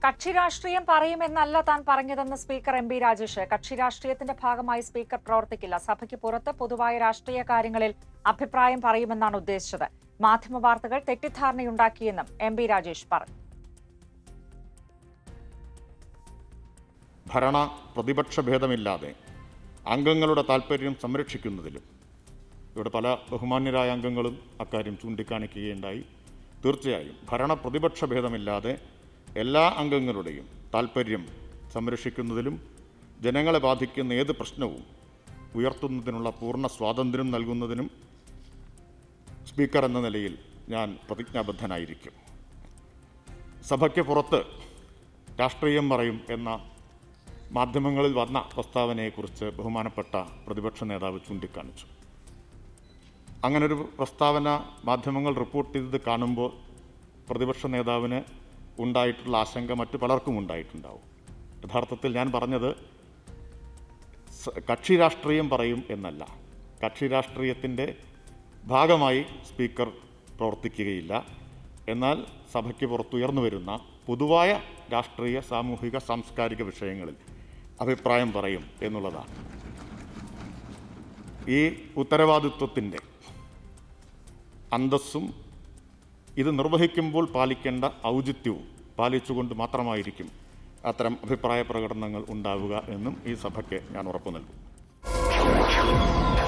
കക്ഷി രാഷ്ട്രീയം പറയുമെന്നല്ല താൻ പറഞ്ഞതെന്ന് സ്പീക്കർ എം ബി രാജേഷ് കക്ഷി രാഷ്ട്രീയത്തിന്റെ ഭാഗമായി സ്പീക്കർ പ്രവർത്തിക്കില്ല സഭയ്ക്ക് പുറത്ത് പൊതുവായ രാഷ്ട്രീയ കാര്യങ്ങളിൽ അഭിപ്രായം പറയുമെന്നാണ് ഉദ്ദേശിച്ചത് മാധ്യമ വാർത്തകൾ തെറ്റിദ്ധാരണയുണ്ടാക്കിയെന്നും എം ബി രാജേഷ് പറഞ്ഞു ഭരണ പ്രതിപക്ഷ ഭേദമില്ലാതെ അംഗങ്ങളുടെ താൽപ്പര്യം സംരക്ഷിക്കുന്നതിലും ഇവിടെ പല ബഹുമാന്യരായ അംഗങ്ങളും അക്കാര്യം ചൂണ്ടിക്കാണിക്കുകയുണ്ടായി തീർച്ചയായും ഭരണ പ്രതിപക്ഷ ഭേദമില്ലാതെ എല്ലാ അംഗങ്ങളുടെയും താൽപ്പര്യം സംരക്ഷിക്കുന്നതിലും ജനങ്ങളെ ബാധിക്കുന്ന ഏത് പ്രശ്നവും ഉയർത്തുന്നതിനുള്ള പൂർണ്ണ സ്വാതന്ത്ര്യം നൽകുന്നതിനും സ്പീക്കർ എന്ന നിലയിൽ ഞാൻ പ്രതിജ്ഞാബദ്ധനായിരിക്കും സഭയ്ക്ക് പുറത്ത് രാഷ്ട്രീയം പറയും എന്ന മാധ്യമങ്ങളിൽ വന്ന പ്രസ്താവനയെക്കുറിച്ച് ബഹുമാനപ്പെട്ട പ്രതിപക്ഷ നേതാവ് ചൂണ്ടിക്കാണിച്ചു അങ്ങനൊരു പ്രസ്താവന മാധ്യമങ്ങൾ റിപ്പോർട്ട് ചെയ്തത് കാണുമ്പോൾ പ്രതിപക്ഷ നേതാവിന് ഉണ്ടായിട്ടുള്ള ആശങ്ക മറ്റു പലർക്കും ഉണ്ടായിട്ടുണ്ടാവും യഥാർത്ഥത്തിൽ ഞാൻ പറഞ്ഞത് സ- കക്ഷി രാഷ്ട്രീയം പറയും എന്നല്ല കക്ഷി രാഷ്ട്രീയത്തിൻ്റെ ഭാഗമായി സ്പീക്കർ പ്രവർത്തിക്കുകയില്ല എന്നാൽ സഭയ്ക്ക് പുറത്തുയർന്നു വരുന്ന പൊതുവായ രാഷ്ട്രീയ സാമൂഹിക സാംസ്കാരിക വിഷയങ്ങളിൽ അഭിപ്രായം പറയും എന്നുള്ളതാണ് ഈ ഉത്തരവാദിത്വത്തിൻ്റെ അന്തസ്സും ഇത് നിർവഹിക്കുമ്പോൾ പാലിക്കേണ്ട ഔചിത്യവും പാലിച്ചുകൊണ്ട് മാത്രമായിരിക്കും അത്തരം അഭിപ്രായ പ്രകടനങ്ങൾ ഉണ്ടാവുക എന്നും ഈ സഭയ്ക്ക് ഞാൻ ഉറപ്പു നൽകും